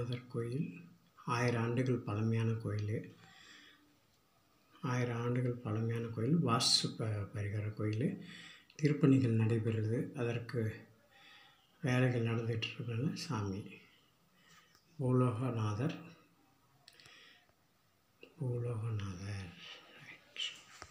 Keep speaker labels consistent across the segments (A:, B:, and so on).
A: பூலோகநாதர் கோயில் ஆயிரம் ஆண்டுகள் பழமையான கோயில் ஆயிரம் ஆண்டுகள் பழமையான கோயில் வாஸ்து ப பரிகார கோயில் திருப்பணிகள் நடைபெறுது அதற்கு வேலைகள் நடந்துகிட்டு இருக்கிற சாமி பூலோகநாதர் பூலோகநாதர் ரைட்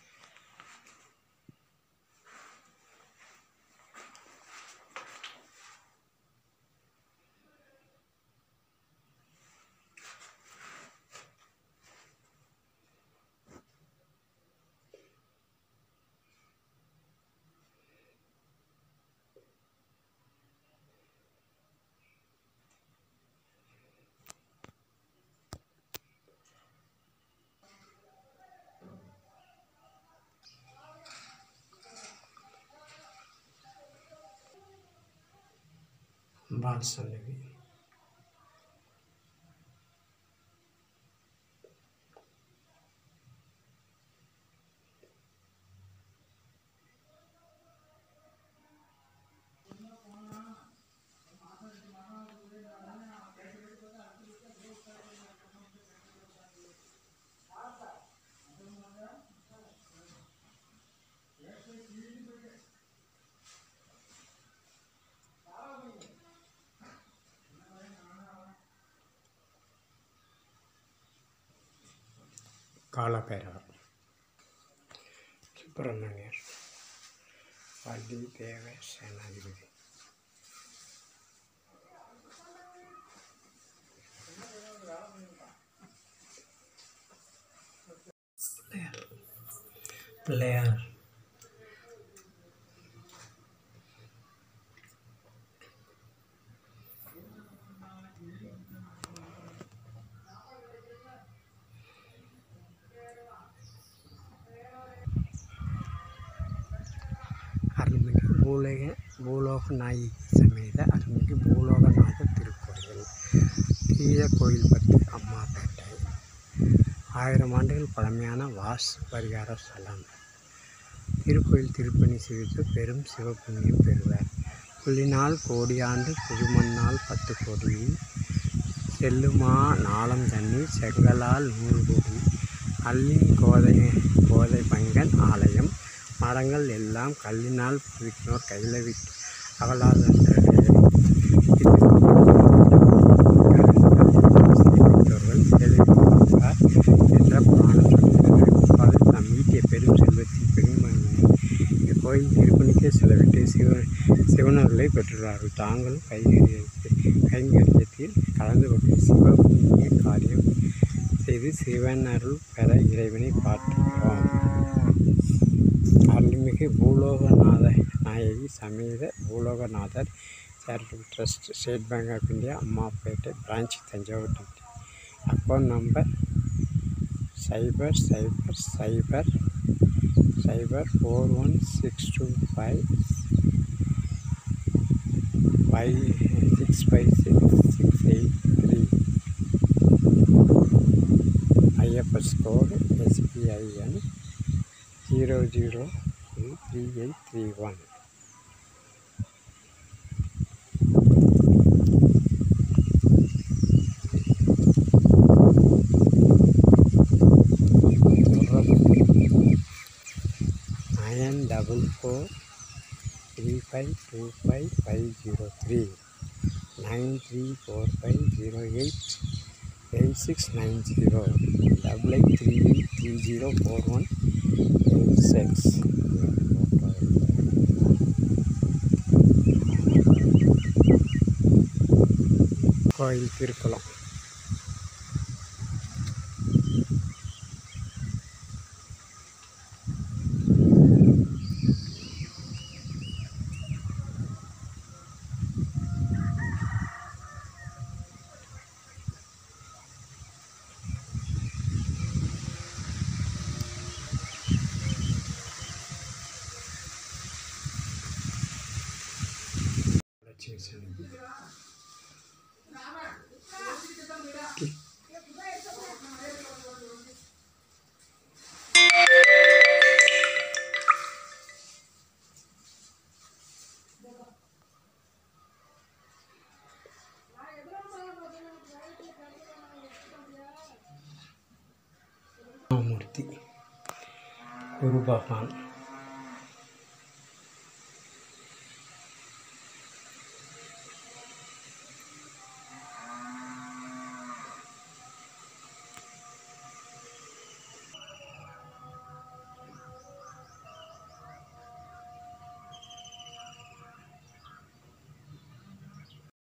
A: அம்பாள் சன்னதி காலபைரவர் சுப்பிரமணியர் வள்ளி தேவ சேனாதிபதி பிள்ளையார் பிள்ளையார் அருள்மிகு பூலக பூலோக நாயகி சமேத அருள்மிகு பூலோகநாத திருக்கோயில் கீழ கோயில்பட்டு அம்மாப்பேட்டை ஆயிரம் ஆண்டுகள் பழமையான வாஸ்து பரிகார ஸ்தலம் திருக்கோயில் திருப்பணி செய்து பெரும் சிவபுண்ணியம் பெறுவர் புள்ளினால் கோடியாண்டு புதுமண்ணால் பத்து கோடி செல்லுமா நாளம் தண்ணீர் செங்கலால் நூறு கோடி அள்ளின் கோதை கோதை பங்கன் ஆலயம் மரங்கள் எல்லாம் கல்லினால் புதுக்கினோர் கையில் விட்டு அகலாதவர்கள் என்ற புராணம் சொல்கிறது தாம் ஈட்டிய பெரும் செல்வத்தின் பெருமகனை இக்கோயில் திருப்பணிக்கே செலவிட்டு சிவ சிவனர்களை பெற்றுள்ளார்கள் தாங்களும் கைங்கரிய கைங்கரியத்தில் கலந்து கொண்டு சிவ புண்ணிய காரியம் செய்து சிவனருள் பெற இறைவனை பார்க்கிறோம் அருள்மிகு பூலோகநாத நாயகி சமேத Boologanathar charitable trust State Bank of India Ammapettai branch Thanjavur district account number cipher cipher cipher cipher four one six two five five six five six six eight three IFS code SBIN zero zero three eight three one nine double four three five two five five zero three nine three four five zero eight eight six nine zero double eight three eight three zero four one eight six கோயில் திருக்குளம் லட்சுமி சன்னதி தட்சிணாமூர்த்தி குரு பகவான்